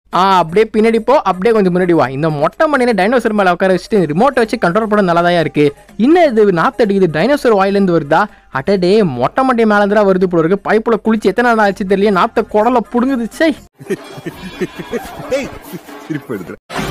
ஆ அப்படியே பின்னாடி போ அப்படியே கொஞ்சம் முன்னாடி வா இந்த மொட்டை மணியில டைனோசர் மேல உட்கார வச்சுட்டு ரிமோட்டை வச்சு கண்ட்ரோல் பண்ண நல்லாதான் இருக்கு இன்னும் இது நாத்து அடிக்குது டைனோசர் வாயிலேருந்து வருதா அடடே மொட்டை மண்டி மேல இருந்தா வருது போல இருக்கு பைப்புல குளிச்சு எத்தனை நாள் ஆச்சு தெரியல நாத்த குடல புடுங்குது சை சிரிப்பு எடுத்து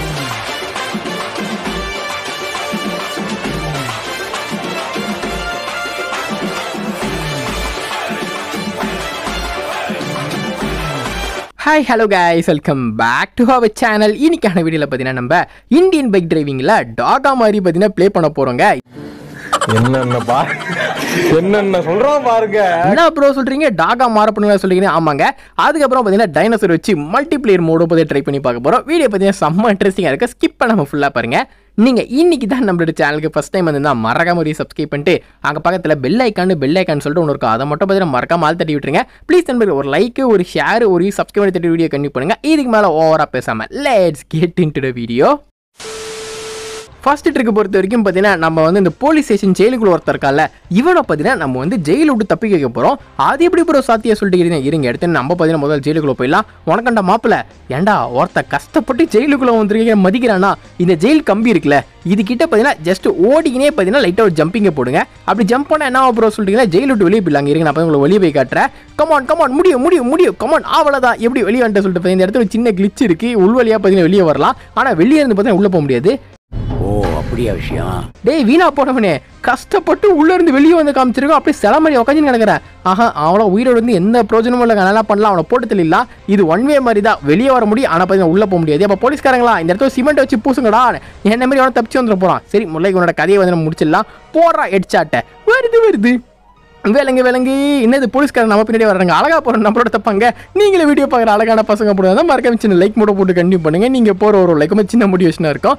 hi hello guys welcome back to our channel இன்னைக்கான வீடியோவில் பார்த்தீங்கன்னா நம்ம இந்தியன் பைக் டிரைவிங்கில் டாகா மாதிரி பார்த்தீங்கன்னா ப்ளே பண்ண போகிறோங்க என்னென்ன பா என்னென்ன சொல்றான் பாருங்க என்ன ப்ரோ சொல்கிறீங்க டாகா மாற பண்ணுங்க சொல்றீங்க ஆமாங்க அதுக்கப்புறம் பார்த்தீங்கன்னா டைனோசர் வச்சு மல்டிப்ளேயர் மோடு பற்றி ட்ரை பண்ணி பார்க்க போகிறோம் வீடியோ பார்த்தீங்கன்னா செம்ம இன்ட்ரெஸ்டிங்காக இருக்குது ஸ்கிப் பண்ணாமல் ஃபுல்லாக பாருங்க நீங்கள் இன்னைக்கு தான் நம்மளோட சேனலுக்கு ஃபஸ்ட் டைம் வந்து மறக்காம ஒரு சப்ஸ்கிரைப் பண்ணிட்டு அங்கே பக்கத்தில் பெல் ஐக்கான் பெல் ஐக்கான் சொல்லிட்டு ஒன்று இருக்கும் அதை மட்டும் பார்த்தீங்கன்னா மறக்காம ஆள் தட்டி விட்டுருங்க ப்ளீஸ் நண்பர் ஒரு லைக் ஒரு ஷேர் ஒரு சப்ஸ்கிரைப் பண்ணி தட்டி வீடியோ கண்டிப்பாக பண்ணுங்க இதுக்கு மேலே ஓவராக பேசாமல் let's get into video first ட்ரிக்கு பொறுத்த வரைக்கும் பார்த்தீங்கன்னா நம்ம வந்து இந்த போலீஸ் ஸ்டேஷன் ஜெயிலுக்குள்ள ஒருத்தர் இருக்கால இவனை பார்த்தீங்கன்னா நம்ம வந்து ஜெயில விட்டு தப்பி வைக்க போகிறோம் அது எப்படி ப்ரோ சாத்தியா சொல்லிட்டு இருக்கீங்க இருங்க எடுத்து நம்ம பார்த்தீங்கன்னா முதல்ல ஜெயிலுக்குள்ள போயிடலாம் உனக்கண்டா மாப்பிள ஏன்டா ஒருத்த கஷ்டப்பட்டு ஜெயிலுக்குள்ள வந்துருக்கீங்க மதிக்கிறானா இந்த ஜெயில் கம்பி இருக்குல்ல இது கிட்ட பார்த்தீங்கன்னா ஜஸ்ட் ஓடிக்கினே பார்த்தீங்கன்னா லைட்டாக ஒரு ஜம்பிங்கை போடுங்க அப்படி ஜம்ப் பண்ணால் என்ன ப்ரோ சொல்லிட்டீங்கன்னா ஜெயில் விட்டு வெளியே போயிடலாங்க இருங்க நான் போய் உங்களை வெளியே போய் காட்டுறேன் கமான் கமான் முடியும் முடியும் முடியும் கமான் அவ்வளோதான் எப்படி வெளியே வந்துட்டு சொல்லிட்டு பார்த்தீங்கன்னா, இந்த இடத்துல ஒரு சின்ன கிளிச் இருக்கு உள்வழியாக பார்த்தீங்கன்னா வெளியே வரலாம் ஆனால் வெளியே இருந்து பார்த்தீங்கன்னா உள்ளே போக முடியாது ஓ அப்படியா விஷயம் டேய் வீணா போனவனே கஷ்டப்பட்டு உள்ள இருந்து வெளியே வந்து காமிச்சிருக்கோம் அப்படியே சில மாதிரி உட்காந்து கிடக்குறேன் ஆஹா அவனை உயிரோடு வந்து எந்த பிரயோஜனமும் இல்லை நல்லா பண்ணலாம் அவனை போட்டு தெரியலாம் இது ஒன் வே மாதிரி தான் வெளியே வர முடியும் ஆனால் பார்த்தீங்கன்னா உள்ள போக முடியாது அப்போ போலீஸ்காரங்களா இந்த இடத்துல சிமெண்ட் வச்சு பூசுங்கடா என்ன மாதிரி அவனை தப்பிச்சு வந்துட போறான் சரி முல்லைக்கு உன்னோட கதையை வந்து நம்ம முடிச்சிடலாம் போடுறா ஹெட்ஷாட்டை வருது வருது வேலைங்க வேலைங்க என்னது போலீஸ்காரன் நம்ம பின்னாடி வர்றாங்க அழகா போற நம்மளோட தப்பாங்க நீங்களே வீடியோ பார்க்குற அழகான பசங்க போடுறதா மறக்காம சின்ன லைக் மட்டும் போட்டு கண்டினியூ பண்ணுங்க நீங்க போற ஒரு லைக் சின்ன மோட்டிவேஷனா இருக்கும்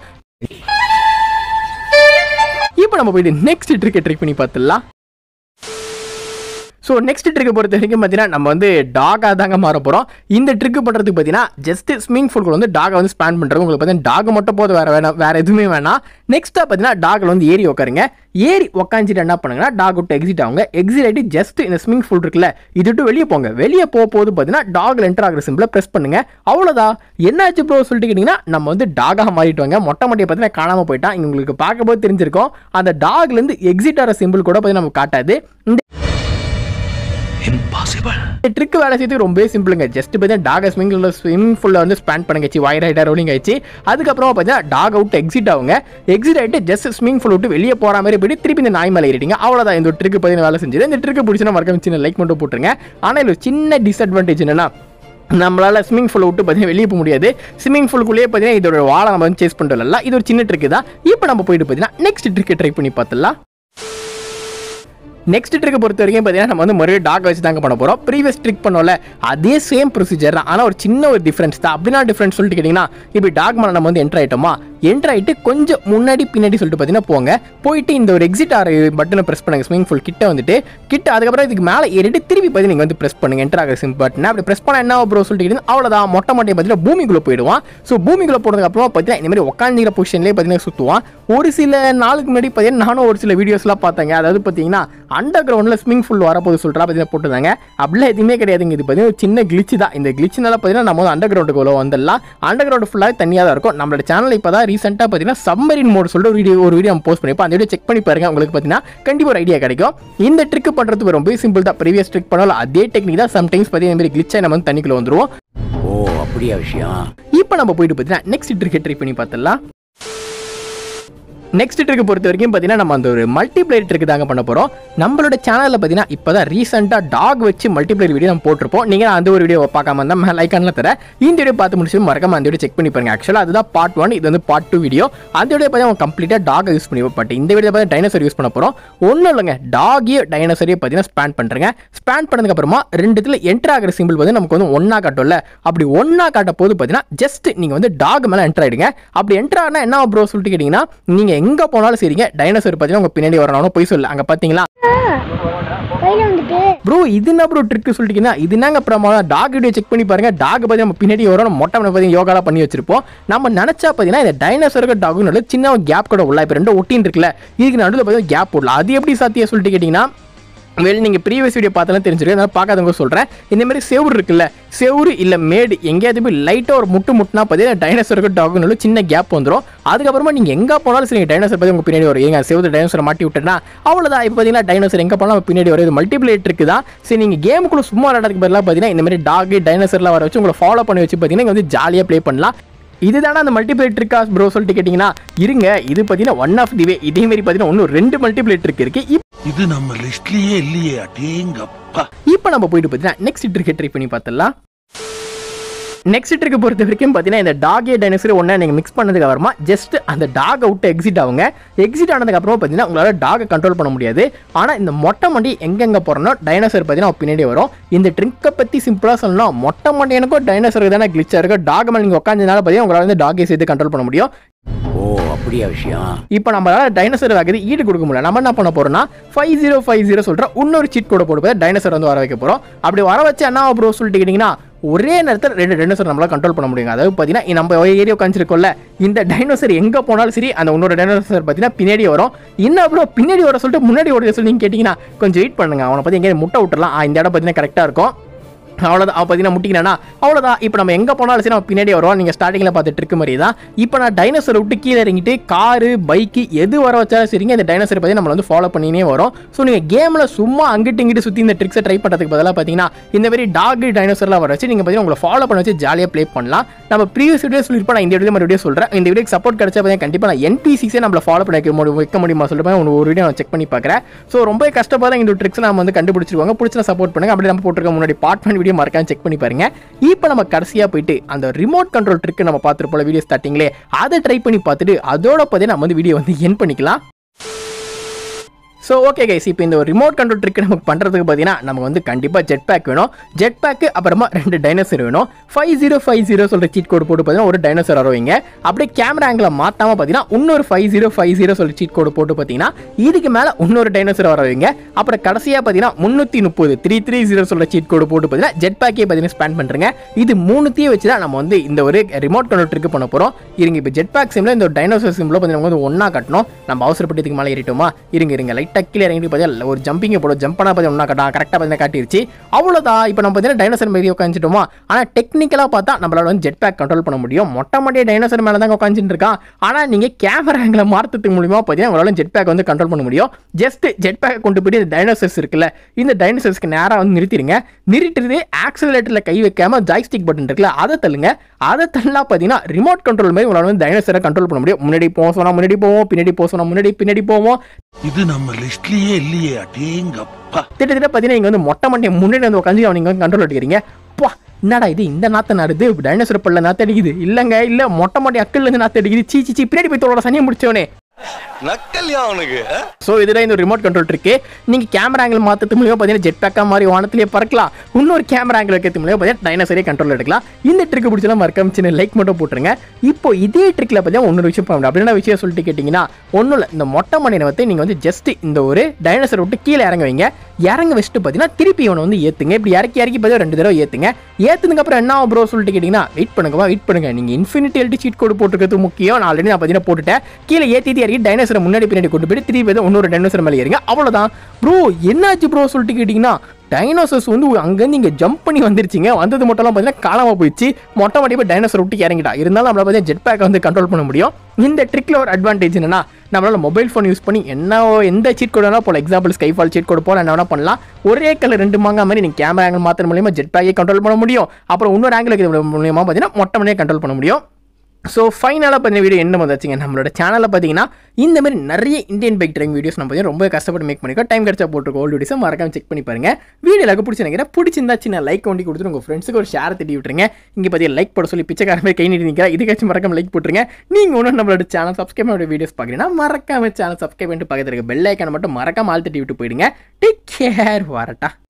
இப்போ நம்ம போயிட்டு நெக்ஸ்ட் ட்ரிக்கை ட்ரை பண்ணி பார்த்துடலாம் ஸோ நெக்ஸ்ட் ட்ரிக்கை பொறுத்த வரைக்கும் பார்த்தீங்கன்னா நம்ம வந்து டாகாக தாங்க மாற போகிறோம் இந்த ட்ரிக்கு பண்ணுறதுக்கு பார்த்தீங்கன்னா ஜஸ்ட் ஸ்விமிங் ஃபூல் வந்து டாகை வந்து ஸ்பேன் பண்ணுறது உங்களுக்கு பார்த்தீங்கன்னா டாக் மட்டும் போதும் வேறு வேணாம் வேறு எதுவுமே வேணாம் நெக்ஸ்ட்டாக பார்த்தீங்கன்னா டாகில் வந்து ஏறி உட்காருங்க ஏறி உட்காந்துட்டு என்ன பண்ணுங்கன்னா டாக் விட்டு எக்ஸிட் ஆகுங்க எக்ஸிட் ஆகிட்டு ஜஸ்ட் இந்த ஸ்விமிங் ஃபூல் இருக்குல்ல இது விட்டு வெளியே போங்க வெளியே போக போது பார்த்தீங்கன்னா டாகில் என்டர் ஆகிற சிம்பிளை ப்ரெஸ் பண்ணுங்க அவ்வளோதான் என்னாச்சு ப்ரோ சொல்லிட்டு கேட்டிங்கன்னா நம்ம வந்து டாகாக மாறிட்டுவாங்க மொட்டை மட்டையை பார்த்தீங்கன்னா காணாமல் போயிட்டான் இங்க உங்களுக்கு பார்க்கும்போது தெரிஞ்சிருக்கும் அந்த டாக்லேருந்து எக்ஸிட் ஆகிற சிம்பிள் கூட பார்த்தீங்கன்னா நமக்கு காட்டாது இந்த இந்த ட்ரிக் வேலை செய்யறது ரொம்ப சிம்பிளுங்க ஜஸ்ட் பார்த்தீங்கன்னா டாக் ஸ்விமிங் ஸ்விமிங் ஃபுல்ல வந்து ஸ்பேன் பண்ணுங்க சி வயர் ரைடர் ரோலிங் ஆயிடுச்சு அதுக்கப்புறம் பார்த்தீங்கன்னா டாக் அவுட் எக்ஸிட் ஆகுங்க எக்ஸிட் ஆகிட்டு ஜஸ்ட் ஸ்விமிங் ஃபுல் விட்டு வெளியே போற மாதிரி போயிட்டு திருப்பி இந்த நாய் மேலே ஏறிட்டீங்க அவ்வளோதான் இந்த ட்ரிக் பார்த்தீங்கன்னா வேலை செஞ்சது இந்த ட்ரிக் பிடிச்சினா மறக்காம சின்ன லைக் மட்டும் போட்டுருங்க ஆனால் இது ஒரு சின்ன டிஸ்அட்வான்டேஜ் என்னன்னா நம்மளால ஸ்விமிங் ஃபூல் விட்டு பார்த்தீங்கன்னா வெளியே போக முடியாது ஸ்விமிங் ஃபூலுக்குள்ளேயே பார்த்தீங்கன்னா இதோட வாழை நம்ம வந்து சேஸ் பண்ணிட்டு வரலாம் இது ஒரு சின்ன ட்ரிக் தான் இப்போ நம்ம போயிட்டு பார்த்தீங்கன்னா நெக்ஸ்ட் ட்ரிக்கை ட்ரை பண்ணி பார்த்துடலாம் நெக்ஸ்ட் ட்ரிக்கை பொறுத்த வரைக்கும் பார்த்தீங்கன்னா நம்ம வந்து மறுபடியும் டாக் வச்சு தாங்க பண்ண போகிறோம் ப்ரீவியஸ் ட்ரிக் பண்ணோம்ல அதே சேம் ப்ரொசீஜர் தான் ஆனால் ஒரு சின்ன ஒரு டிஃப்ரென்ஸ் தான் அப்படின்னா டிஃப்ரென்ஸ் சொல்லிட்டு கேட்டிங்கன்னா இப்போ டாக் மேலே நம்ம வந்து என்ட்ரு ஆகிட்டோமா என்ட்ரு ஆகிட்டு கொஞ்சம் முன்னாடி பின்னாடி சொல்லிட்டு பார்த்தீங்கன்னா போங்க போயிட்டு இந்த ஒரு எக்ஸிட் ஆகிற பட்டனை ப்ரெஸ் பண்ணுங்க ஸ்விமிங் ஃபுல் கிட்ட வந்துட்டு கிட்ட அதுக்கப்புறம் இதுக்கு மேலே ஏறிட்டு திருப்பி பார்த்து நீங்கள் வந்து ப்ரெஸ் பண்ணுங்க என்ட்ரு ஆகிற சிம் பட்டன் அப்படி ப்ரெஸ் பண்ணால் என்ன ப்ரோ சொல்லிட்டு கேட்டிங்கன்னா அவ்வளோதான் மொட்டை மட்டையை பார்த்தீங்கன்னா பூமிக்குள்ளே போயிடுவான் ஸோ பூமிக்குள்ளே போனதுக்கு அப்புறமா பார்த்தீங்கன்னா இந்த மாதிரி உட்காந்துக்கிற பொசிஷன்லேயே பார்த்தீங்கன்னா சுற்றுவான் ஒரு சில நாளுக்கு முன்னாடி பார்த்தீங்கன்னா நானும் ஒரு சில வீடியோஸ்லாம் பார்த்தேங்க அதாவது பார்த்தீங்கன்னா அண்டர் கிரவுண்டில் ஸ்விமிங் ஃபுல் வரப்போது சொல்கிறா பார்த்தீங்கன்னா போட்டுருந்தாங்க அப்படிலாம் எதுவுமே கிடையாதுங்க இது பார்த்தீங்கன்னா ஒரு சின்ன கிளிச்சு தான் இந்த கிளிச்சினால பார்த்தீங்கன்னா நம்ம வந்து அண்டர் கிரவுண்டுக்கு உள்ள வந்துடலாம் அண்டர் கிரவுண்ட் ஃபுல்லாக தனியாக தான் இருக்கும் நம்மளோட சேனல் இப்போ தான் ரீசெண்டாக பார்த்தீங்கன்னா சம்மரின் மோட் சொல்லிட்டு ஒரு வீடியோ ஒரு வீடியோ நம்ம போஸ்ட் பண்ணிப்போம் அந்த வீடியோ செக் பண்ணி பாருங்க உங்களுக்கு பார்த்தீங்கன்னா கண்டிப்பாக ஒரு ஐடியா கிடைக்கும் இந்த ட்ரிக் பண்ணுறதுக்கு ரொம்ப சிம்பிள் தான் ப்ரீவியஸ் ட்ரிக் பண்ணாலும் அதே டெக்னிக் தான் சம்டைம்ஸ் பார்த்தீங்கன்னா இந்த மாதிரி கிளிச்சாக நம்ம வந்து தண்ணிக்குள்ள வந்துருவோம் ஓ அப்படியா விஷயம் இப்போ நம்ம போயிட்டு பார்த்தீங்கன்னா நெக்ஸ்ட் ட்ரிக்கை ட்ரை பண்ணி பார்த்துடலாம் நெக்ஸ்ட் ட்ரிக் பொறுத்த வரைக்கும் பார்த்தீங்கன்னா நம்ம அந்த ஒரு மல்டிப்ளேயர் ட்ரிக் தாங்க பண்ண போகிறோம் நம்மளோட சேனலில் பார்த்தீங்கன்னா இப்போ தான் ரீசெண்டாக டாக் வச்சு மல்டிப்ளேயர் வீடியோ நம்ம போட்டிருப்போம் நீங்கள் அந்த ஒரு வீடியோ பார்க்காம இருந்தால் லைக் பண்ணல தர இந்த வீடியோ பார்த்து முடிச்சு மறக்காம அந்த வீடியோ செக் பண்ணி பாருங்க ஆக்சுவலாக அதுதான் பார்ட் ஒன் இது வந்து பார்ட் டூ வீடியோ அந்த வீடியோ பார்த்தா அவங்க கம்ப்ளீட்டாக டாக் யூஸ் பண்ணி பட் இந்த வீடியோ பார்த்தா டைனோசர் யூஸ் பண்ண போகிறோம் ஒன்றும் இல்லைங்க டாகியும் டைனோசரையும் பார்த்தீங்கன்னா ஸ்பேன் பண்ணுறேங்க ஸ்பேன் பண்ணதுக்கப்புறமா ரெண்டுத்துல என்டர் ஆகிற சிம்பிள் வந்து நமக்கு வந்து ஒன்றா காட்டும்ல அப்படி ஒன்றா காட்ட போது பார்த்தீங்கன்னா ஜஸ்ட் நீங்கள் வந்து டாக் மேலே என்டர் ஆகிடுங்க அப்படி என்டர் ஆனால் என்ன ப்ரோ சொல்லிட்டு கேட்டிங்கன்னா நீங்கள் எங்கே போனாலும் சரிங்க டைனோசர் பார்த்தீங்கன்னா உங்கள் பின்னாடி வரணும் போய் சொல்லு அங்கே பார்த்தீங்களா கையில வந்துட்டு ப்ரோ இது என்ன ப்ரோ ட்ரிக் சொல்லிட்டீங்கன்னா இது என்னங்க பிரமாதம் டாக் வீடியோ செக் பண்ணி பாருங்க டாக் பத்தி நம்ம பின்னாடி வரும் நம்ம மொட்டை பத்தி யோகாலாம் பண்ணி வச்சிருப்போம் நம்ம நினைச்சா பார்த்தீங்கன்னா இந்த டைனோசருக்கு டாகும் நடுவில் சின்ன கேப் கூட உள்ள இப்போ ரெண்டும் ஒட்டின்னு இருக்குல்ல இதுக்கு நடுவில் பார்த்தீங்கன்னா கேப் போடலாம் அது எப்படி சாத்தியம் சொல்லிட்டு கேட்டிங்கன்னா வெல் நீங்கள் ப்ரீவியஸ் வீடியோ பார்த்தாலும் தெரிஞ்சிருக்கு அதனால் பார்க்காதவங்க சொல்கிறேன் இந்த மாதிரி செவுரு இருக்குல்ல செவுரு இல்லை மேடு எங்கேயாவது போய் லைட்டாக ஒரு முட்டு முட்டுனா பார்த்தீங்கன்னா டைனோசருக்கு டாகுன்னு சின்ன கேப் வந்துடும் அதுக்கப்புறமா நீங்கள் எங்கே போனாலும் சரி டைனோசர் பற்றி உங்கள் பின்னாடி வரும் எங்க செவுரு டைனோசரை மாட்டி விட்டுனா அவ்வளோதான் இப்போ பார்த்தீங்கன்னா டைனோசர் எங்கே போனாலும் நம்ம பின்னாடி வரும் இது மல்டிபிளேட் இருக்குதா சரி நீங்கள் கேமுக்குள்ள சும்மா விளையாடுறதுக்கு பதிலாக பார்த்தீங்கன்னா இந்த மாதிரி டாக் டைனோசர்லாம் வர வச்சு உங்களை ஃபாலோ பண்ணி வச்சு பார்த்தீங்கன்னா இங்க வந்து ஜாலியாக ப்ளே பண்ணலாம் இதுதானே அந்த மல்டிபிளேட் இருக்கா ப்ரோ சொல்லிட்டு கேட்டிங்கன்னா இருங்க இது பார்த்தீங்கன்னா ஒன் ஆஃப் தி வே இதே மாதிரி பார்த்தீங்கன்னா இன்னும் ரெண்டு மல்டிபிளேட் இருக்கு இப்போ இது நம்ம லிஸ்ட்லயே இல்லையே அடேங்கப்பா இப்போ நம்ம போயிட்டு பார்த்தீங்கன்னா நெக்ஸ்ட் ட்ரிக்கை ட்ரை பண்ணி பார்த்துடலாம் நெக்ஸ்ட் ட்ரிக்கை பொறுத்த வரைக்கும் பார்த்தீங்கன்னா இந்த டாகே டைனோசர் ஒன்றா நீங்கள் மிக்ஸ் பண்ணதுக்கு அப்புறமா ஜஸ்ட் அந்த டாகை விட்டு எக்ஸிட் ஆகுங்க எக்ஸிட் ஆனதுக்கு அப்புறமா பார்த்தீங்கன்னா உங்களால் டாகை கண்ட்ரோல் பண்ண முடியாது ஆனால் இந்த மொட்டை மண்டி எங்கெங்கே போகிறனோ டைனோசர் பார்த்தீங்கன்னா பின்னாடி வரும் இந்த ட்ரிக்கை பற்றி சிம்பிளாக சொல்லணும் மொட்டை மண்டியனுக்கும் டைனோசருக்கு தானே கிளிச்சாக இருக்கும் டாக் மேலே நீங்கள் உட்காந்தனால பார்த்தீங்கன்னா உங்களால் வந்து டாகை சேர்த்து கண்ட்ரோல் பண்ண முடியும் ஓ அப்படியா விஷயம் இப்போ நம்மளால டைனோசர் ஆகுது ஈடு கொடுக்க முடியல நம்ம என்ன பண்ண போறோம்னா ஃபைவ் ஜீரோ ஃபைவ் ஜீரோ சொல்ற இன்னொரு சீட் கோட போட்டு டைனோசர் வந்து வர வைக்க போறோம் அப்படி வர வச்சு என்ன ப்ரோ சொல்லிட்டு கேட்டிங்கன்னா ஒரே நேரத்தில் ரெண்டு டைனோசர் நம்மளால கண்ட்ரோல் பண்ண முடியும் அதாவது பார்த்தீங்கன்னா நம்ம ஏரியா உட்காந்துருக்கோம்ல இந்த டைனோசர் எங்கே போனாலும் சரி அந்த இன்னொரு டைனோசர் பார்த்தீங்கன்னா பின்னாடி வரும் என்ன ப்ரோ பின்னாடி வர சொல்லிட்டு முன்னாடி ஓட சொல்லி நீங்கள் கேட்டிங்கன்னா கொஞ்சம் வெயிட் பண்ணுங்க அவனை பற்றி எங்கேயும் முட்டை விட்டுறலாம் ஆ, இந்த இடம் பார்த்தீங்கன்னா கரெக்டாக இருக்கும் அவ்வளோதான் அவன் பார்த்தீங்கன்னா முட்டிக்கிறானா அவ்வளோதான் இப்போ நம்ம எங்கே போனாலும் சரி நம்ம பின்னாடி வருவோம் நீங்கள் ஸ்டார்டிங்கில் பார்த்துட்டு இருக்க மாதிரி தான் இப்போ நான் டைனோசரை விட்டு கீழே இறங்கிட்டு காரு பைக்கு எது வர வச்சாலும் சரிங்க இந்த டைனோசரை பற்றி நம்மளை வந்து ஃபாலோ பண்ணினே வரும் ஸோ நீங்கள் கேமில் சும்மா அங்கிட்டு இங்கிட்டு சுற்றி இந்த ட்ரிக்ஸை ட்ரை பண்ணுறதுக்கு பதிலாக பார்த்தீங்கன்னா இந்த மாதிரி டாக் டைனோசர்லாம் வர வச்சு நீங்கள் பார்த்தீங்கன்னா உங்களை ஃபாலோ பண்ண வச்சு ஜாலியாக ப்ளே பண்ணலாம் நம்ம ப்ரீவியஸ் வீடியோ சொல்லியிருப்போம் நான் இந்த வீடியோ மறுபடியும் சொல்கிறேன் இந்த வீடியோக்கு சப்போர்ட் கிடைச்சா பார்த்தீங்கன்னா கண்டிப்பாக நான் NPCs-ஏ நம்மளை ஃபாலோ பண்ண வைக்க முடியும் வைக்க முடியுமா சொல்லிட்டு ஒரு ஒரு வீடியோ நான் செக் பண்ணி பார்க்குறேன் ஸோ ரொம்ப கஷ்டப்பட இந்த ட்ரிக்ஸ் நம்ம வந்து கண்டுபிடிச்சிருவாங்க பிடிச்சா சப்போர்ட் பண்ணுங்க அப்படி நம்ம போட்டிருக்க முன்னாடி பார்ட் ஒன் வீடியோ மறக்காம செக் பண்ணி பாருங்க இப்போ நம்ம கடைசியாக போயிட்டு அந்த ரிமோட் கண்ட்ரோல் ட்ரிக் நம்ம பார்த்துருப்போம் வீடியோ ஸ்டார்டிங்லே அதை ட்ரை பண்ணி பார்த்துட்டு அதோட பார்த்தே நம்ம வந்து வீடியோ வந்து என் பண்ணிக்கலாம் ஸோ ஓகே கைஸ் இப்போ இந்த ஒரு ரிமோட் கண்ட்ரோல் ட்ரிக் நமக்கு பண்ணுறதுக்கு பார்த்தீங்கன்னா நமக்கு வந்து கண்டிப்பாக ஜெட் பேக் வேணும் ஜெட் பேக்கு அப்புறமா ரெண்டு டைனோசர் வேணும் ஃபைவ் ஜீரோ ஃபைவ் ஜீரோ சொல்கிற சீட் கோடு போட்டு பார்த்தீங்கன்னா ஒரு டைனோசர் வரவங்க அப்படியே கேமரா ஆங்கிளை மாற்றாமல் பார்த்தீங்கன்னா இன்னொரு ஃபைவ் ஜீரோ ஃபைவ் ஜீரோ சொல்கிற சீட் கோடு போட்டு பார்த்தீங்கன்னா இதுக்கு மேலே இன்னொரு டைனோசர் வரவங்க அப்புறம் கடைசியாக பார்த்தீங்கன்னா முந்நூற்றி முப்பது த்ரீ த்ரீ ஜீரோ சொல்கிற சீட் கோடு போட்டு பார்த்தீங்கன்னா ஜெட் பேக்கே பார்த்தீங்கன்னா ஸ்பேன் பண்ணுறேங்க இது மூணுத்தையும் வச்சு தான் நம்ம வந்து இந்த ஒரு ரிமோட் கண்ட்ரோல் ட்ரிக் பண்ண போகிறோம் இருங்க இப்போ ஜெட் பேக் சிம்ல இந்த டைனோசர் சிம்ல பார்த்தீங்கன்னா வந்து ஒன்றா கட்டணும் நம்ம அவசரப்பட்டு இதுக்கு மேலே ஏறிட்டோமா இருங்க இருங்க லைட்டாக கீழே இறங்கி பார்த்தீங்கன்னா ஒரு ஜம்பிங்கை போடும் ஜம்ப் பண்ணா பார்த்தீங்கன்னா ஒன்றா கட்டா கரெக்டாக பார்த்தீங்கன்னா காட்டிருச்சு அவ்வளோதான் இப்போ நம்ம பார்த்தீங்கன்னா டைனோசர் மாதிரி உட்காந்துட்டோமா ஆனால் டெக்னிக்கலாக பார்த்தா நம்மளால வந்து ஜெட் பேக் கண்ட்ரோல் பண்ண முடியும் மொட்டை மொட்டை டைனோசர் மேலே தான் உட்காந்துட்டு இருக்கான் ஆனால் நீங்கள் கேமரா ஆங்கில மாற்றத்துக்கு மூலியமாக பார்த்தீங்கன்னா உங்களால ஜெட் பேக் வந்து கண்ட்ரோல் பண்ண முடியும் ஜஸ்ட் ஜெட் பேக் கொண்டு போயிட்டு இந்த டைனோசர்ஸ் இருக்குல்ல இந்த டைனோசர்ஸ்க்கு நேராக வந்து நிறுத்திடுங்க நிறுத்திட்டு ஆக்சிலேட்டரில் கை வைக்காம ஜாய்ஸ்டிக் பட்டன் இருக்குல்ல அதை தள்ளுங்க அதை தள்ளா பார்த்தீங்கன்னா ரிமோட் கண்ட்ரோல் மாதிரி உங்களால் வந்து டைனோசரை கண்ட்ரோல் பண்ண முடியும் முன்னாடி போக சொன்னா முன்னாடி போவோம் பின்னாடி போக சொன்னா முன்னாடி பின்னாடி போவோம் இது நம்ம லிஸ்ட்லயே இல்லையே அடேங்கப்பா திட்டத்தட்ட பார்த்தீங்கன்னா இங்கே வந்து மொட்டை மண்டையை முன்னாடி வந்து உட்காந்து அவன் வந்து கண்ட்ரோல் எடுக்கிறீங்க பா என்னடா இது இந்த நாத்த நாடுது டைனோசர் பல்ல நாத்த அடிக்குது இல்லைங்க இல்லை மொட்டை மண்டை அக்கல்ல இருந்து நாத்த அடிக்குது சீ சீ, சீ பின்னாடி போய் தோட சனியை முடிச்சவனே நக்கல்யா அவனுக்கு ஸோ இதுதான் இந்த ரிமோட் கண்ட்ரோல் இருக்கு நீங்கள் கேமரா ஆங்கிள் மாற்றத்து மூலியமாக பார்த்தீங்கன்னா ஜெட் பேக்கா மாதிரி வானத்திலேயே பறக்கலாம் இன்னொரு கேமரா ஆங்கிள் வைக்கிறது மூலியமாக பார்த்தீங்கன்னா டைனோசரே கண்ட்ரோல் எடுக்கலாம் இந்த ட்ரிக் பிடிச்சலாம் மறக்காம சின்ன லைக் மட்டும் போட்டுருங்க இப்போ இதே ட்ரிக்கில் பார்த்தீங்கன்னா இன்னொரு விஷயம் பண்ண முடியும் அப்படின்னா விஷயம் சொல்லிட்டு கேட்டிங்கன்னா ஒன்றும் இல்லை இந்த மொட்டை மணியை வந்து நீங்கள் வந்து ஜஸ்ட் இந்த ஒரு டைனோசர் விட்டு கீழே இறங்க வைங்க இறங்க வச்சுட்டு பார்த்தீங்கன்னா திருப்பி இவனை வந்து ஏற்றுங்க இப்படி இறக்கி இறக்கி பார்த்தீங்கன்னா ரெண்டு தடவை ஏற்றுங்க ஏற்றுனதுக்கு அப்புறம் என்ன ப்ரோ சொல்லிட்டு கேட்டிங்கன்னா வெயிட் பண்ணுங்கப்பா வெயிட் பண்ணுங்க நீங்கள் இன்ஃபினிட்டி எல்டி சீட் கோடு போட்டுருக்கிறது முக்கியம் நான் ஆல்ரெடி நான் பார்த்தீங்கன்னா போட்டுட்டேன் கீழே ஏற்றி இறக்கி டைனோசரை முன்னாடி பின்னாடி கொண்டு போயிட்டு திருப்பி வந்து இன்னொரு டைனோசர் மேலே ஏறுங்க அவ்வளோதான் ப்ரோ என்னாச்சு ப்ரோ சொல்லிட்டு கேட்டிங்கன்னா டைனோசர்ஸ் வந்து அங்கேருந்து இங்கே ஜம்ப் பண்ணி வந்துருச்சுங்க வந்தது மட்டும் பார்த்தீங்கன்னா காணாமல் போயிடுச்சு மொட்டை மாட்டி போய் டைனோசர் விட்டு இறங்கிட்டா இருந்தாலும் நம்மளால பார்த்தீங்கன்னா ஜெட் பேக் வந்து கண்ட்ரோல் பண்ண முடியும் இந்த ட்ரிக்கில் ஒரு அட்வான்டேஜ் என்னன்னா நம்மளால மொபைல் ஃபோன் யூஸ் பண்ணி என்ன எந்த சீட் கோட் வேணா போல எக்ஸாம்பிள் ஸ்கைஃபால் சீட் கோட் போல என்ன வேணா பண்ணலாம் ஒரே கலர் ரெண்டு மாங்கா மாதிரி நீங்கள் கேமரா ஆங்கிள் மாத்திர மூலியமா ஜெட் பேக்கே கண்ட்ரோல் பண்ண முடியும் அப்புறம் இன்னொரு ஆங்கிள் மூலியமா பார்த்தீங்கன்னா மொட்டை மணியே கண்ட்ரோல் பண்ண முடியும் ஸோ ஃபைனலாக பார்த்தீங்கன்னா வீடியோ என்ன வந்தாச்சுங்க நம்மளோட சேனலில் பார்த்தீங்கன்னா இந்த மாதிரி நிறைய இந்தியன் பைக் ட்ரைவிங் வீடியோஸ் நம்ம பார்த்தீங்கன்னா ரொம்ப கஷ்டப்பட்டு மேக் பண்ணிக்கோ டைம் கிடைச்சா போட்டுருக்கோம் ஓல்டு வீடியோஸை மறக்காம செக் பண்ணி பாருங்க வீடியோ எல்லாருக்கும் பிடிச்சி நினைக்கிறேன் பிடிச்சிருந்தா சின்ன லைக் ஒண்டி கொடுத்துட்டு உங்கள் ஃப்ரெண்ட்ஸுக்கு ஒரு ஷேர் தட்டி விட்டுருங்க இங்கே பார்த்தீங்கன்னா லைக் போட சொல்லி பிச்சைக்கார மாதிரி கை நீட்டி நிற்கிறா இதுக்காச்சும் மறக்காம லைக் போட்டுருங்க நீங்கள் ஒன்றும் நம்மளோட சேனல் சப்ஸ்கிரைப் பண்ண வீடியோஸ் பார்க்குறீங்கன்னா மறக்காம சேனல் சப்ஸ்கிரைப் பண்ணிட்டு பக்கத்தில் இருக்க பெல் ஐக்கான மட்டும் மறக்காம ஆள் தட்டி விட்டு போயிடுங்க டேக் கேர் வரட்டா